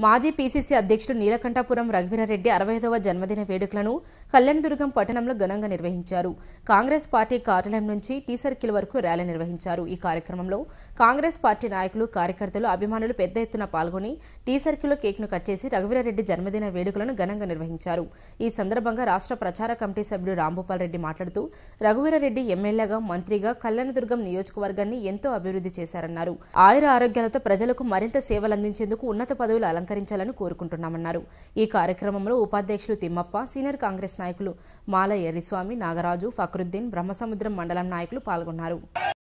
మాజీ పీసీసీ అధ్యక్షుడు నీలకంఠపురం రఘువీరారెడ్డి అరవై ఐదవ జన్మదిన వేడుకలను కళ్యాణదుర్గం పట్టణంలో ఘనంగా నిర్వహించారు కాంగ్రెస్ పార్టీ కార్యాలయం నుంచి టీ సర్కిల్ వరకు ర్యాలీ నిర్వహించారు ఈ కార్యక్రమంలో కాంగ్రెస్ పార్టీ నాయకులు కార్యకర్తలు అభిమానులు పెద్ద ఎత్తున పాల్గొని టీ సర్కిల్లో కేక్ను కట్ చేసి రఘువీరారెడ్డి జన్మదిన వేడుకలను ఘనంగా నిర్వహించారు ఈ సందర్భంగా రాష్ట్ర ప్రచార కమిటీ సభ్యుడు రాంభూపాల్ రెడ్డి మాట్లాడుతూ రఘువీరారెడ్డి ఎమ్మెల్యేగా మంత్రిగా కళ్యాణదుర్గం నియోజకవర్గాన్ని ఎంతో అభివృద్ధి చేశారన్నారు ఆయుర ఆరోగ్యాలతో ప్రజలకు మరింత సేవలందించేందుకు ఉన్నత పదవులు అలంకరించాలని కోరుకుంటున్నామన్నారు ఈ కార్యక్రమంలో ఉపాధ్యక్షులు తిమ్మప్ప సీనియర్ కాంగ్రెస్ నాయకులు మాల ఎర్రిస్వామి నాగరాజు ఫక్రుద్దీన్ బ్రహ్మసముద్రం మండలం నాయకులు పాల్గొన్నారు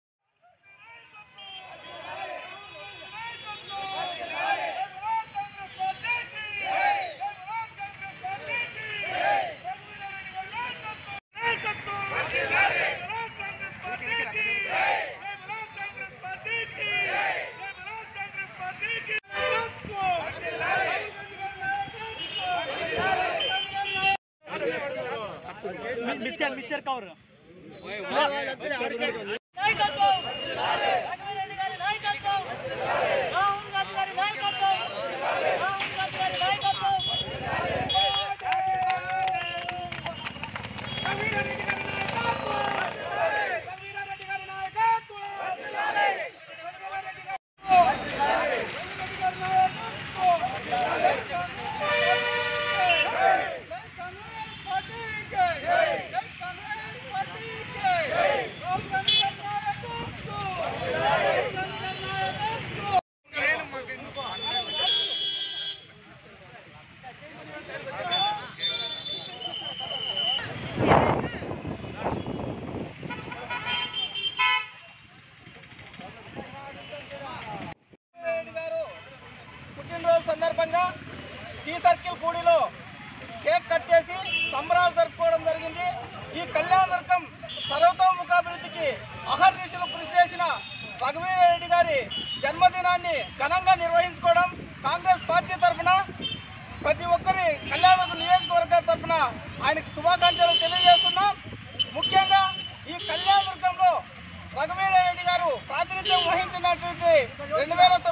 mixture mixture cover Reddy garu పుట్టినరోజు సందర్భంగా టీ సర్కిల్ కూడిలో కేక్ కట్ చేసి సంబరాలు జరుపుకోవడం జరిగింది ఈ కళ్యాణదుర్గం సర్వతోముఖాభివృద్ధికి అహర్నిశలు కృషి చేసిన రఘువీరారెడ్డి గారి జన్మదినాన్ని ఘనంగా నిర్వహించుకోవడం కాంగ్రెస్ పార్టీ తరఫున ప్రతి ఒక్కరి కళ్యాణదుర్గం నియోజకవర్గం తరఫున ఆయనకి శుభాకాంక్షలు తెలియజేస్తున్నాం ముఖ్యంగా ఈ కళ్యాణదుర్గంలో రఘువీరారెడ్డి గారు ప్రాతినిధ్యం వహించినటువంటి రెండు వేల